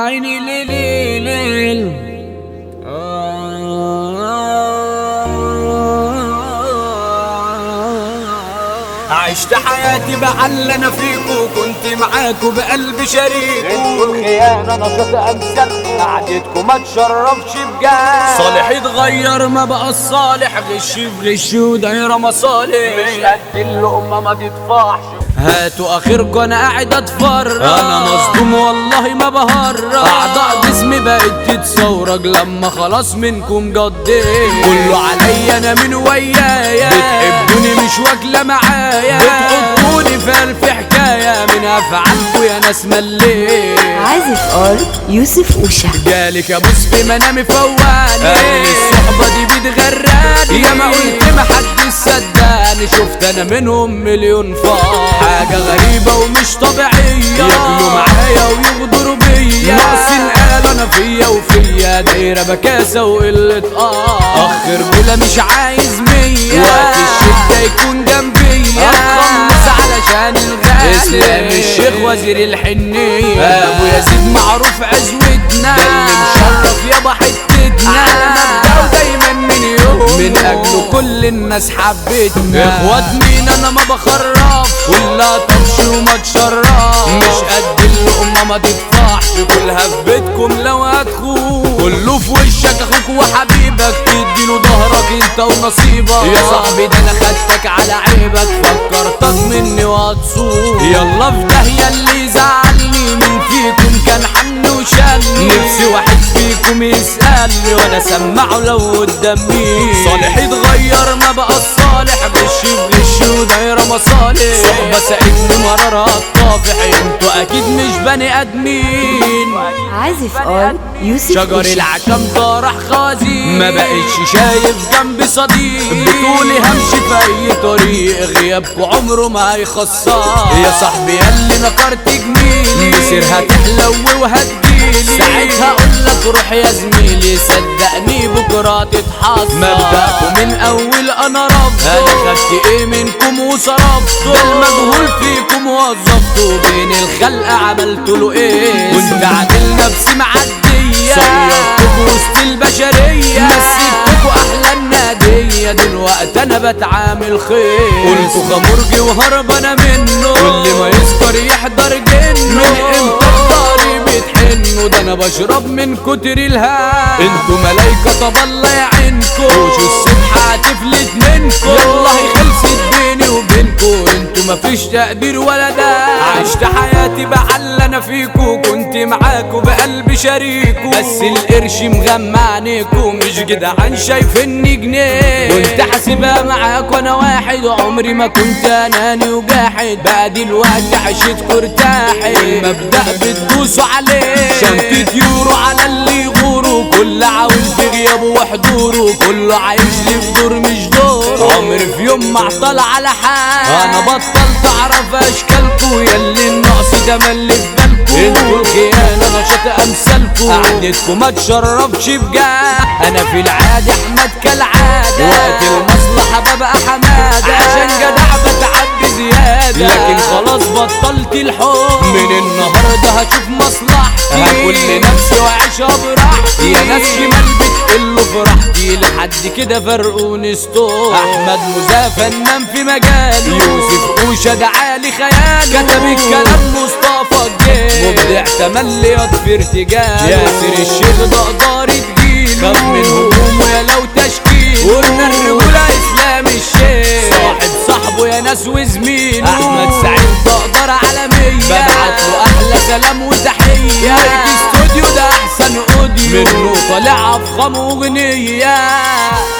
عيني ليلي ليل عشت حياتي بعلى انا فيكو كنت معاكو بقلب شريك انتوا الخيانة نشاط امثالكم قعدتكم ما تشرفش بجد صالح اتغير ما بقى الصالح غش في غش ودايرة مصالح مش قد اللقمة ما تدفعش هاتوا اخركم انا قاعد اتفرج انا مصدوم والله ما بهرج اعضاء جسمي بقت تتصورج لما خلاص منكم جديت كله عليا انا من ويايا بتحبوني مش واكله معايا بتحطوني في الف حكايه من افعالكم يا ناس مليت عازف ار يوسف اوشا جالك ابوس في منامي فواني قال الصحبة دي بتغراني يا ما قلت ما حد صدقني شفت انا منهم مليون فار حاجة غريبة ومش طبيعية ياكلوا معايا ويغدروا بيا ناقصين قالوا انا فيا وفيا دايرة بكاسة وقلة اه اخ رجولة مش عايز مية وقت الشدة يكون جنبيا اتخلص علشان الغالي اسلام الشيخ وزير الحنية ابو يزيد معروف عزوتنا ده اللي مشرف يابا حتتنا على مبدأه دايما من يوم من اجله كل الناس حبتنا اخوات مين انا ما بخرف كلها طبش وما تشرف مش قد اللقمة ما تدفعش كلها في بيتكم لو هتخون كله في وشك اخوك وحبيبك تديله ظهرك انت ونصيبك يا صاحبي ده انا خدتك على عيبك فكرتك مني وهتصوم يلا في داهية اللي زعلني من فيكم كان حن وشالني نفسي واحد فيكم يسألني وانا سمعه لو قدام مين صالح اتغير ما بقى الصالح غش في غش ودايرة مصالح صحبة ساعدني مرارها الطافح انتوا اكيد مش بني ادمين عازف ار يوسف شجر اوشا العشم طرح خازي ما بقتش شايف جنبي صديق بتقولي همشي في اي طريق غيابكوا عمره ما هيخسر يا صاحبي ياللي نكرت جميلي مسيرها تحلو وهتجيلي ساعتها اقولك روح يا زميلي صدقني بكره تتحصل مبدأكم من اول انا رفضه انا خدت ايه منكم وصرفته ده المجهول فيكم وظفته بين الخلق عملت له ايه كنت عامل نفسي معديه صيرتكوا وسط البشريه مسكتكوا احلى الناديه دلوقتي انا بتعامل خير قلتوا خمرجي وهرب انا منه واللي ما يسكر يحضر جنه من امتى الضهري بتحنوا ده انا بشرب من كتر الهام انتوا ملايكه طب الله يعينكوا وش السبحه هتفلت منكوا والله خلصت بيني وبينكوا انتوا مفيش تقدير ولا ده عشت حياتي بحل انا فيكوا كنت معاكوا بقلب شريكوا بس القرش مغمى عينيكوا مش جدعان شايفني جنيه كنت حاسبها معاكوا انا واحد وعمري ما كنت اناني وجاحد بقى دلوقتي عشتكوا ارتاحت المبدأ بتدوسوا عليه شنطة يورو على اللي يغوروا كل عاوز بغيابه وحضوره كله عايش لي في دور مش دور عمري في يوم ما اعطل على حال انا بطلت اعرف اشكالكوا ياللي النقص ده ملي في بالكوا انتوا الخيانة نشاط امثالكوا قعدتكوا ما تشرفش بجد انا في العادي احمد كالعادة وقت المصلحة ببقى حمادة عشان جدع بتعبي زيادة لكن خلاص بطلت الحب من النهاردة هشوف مصلحتي هاكل لنفسي واعيشها براحتي يا ناس شمال بتقلوا فرحتي لحد كده فرقوني ستور احمد مزا فنان في مجالي يوسف اوشا دعالي خيالي كتب الكلام مصطفى الجيل مبدع تملي يطفي ارتجال ياسر الشيخ ده قدار الدين خاف من همومه يا لو تشكيل قلنا الرجولة اسلام الشيخ صاحب صاحبه يا ناس وزميله احمد سعيد تقدر عالمية ببعت له احلى سلام وتحية مايك استوديو ده احسن اوديو منه طالع افخم اغنية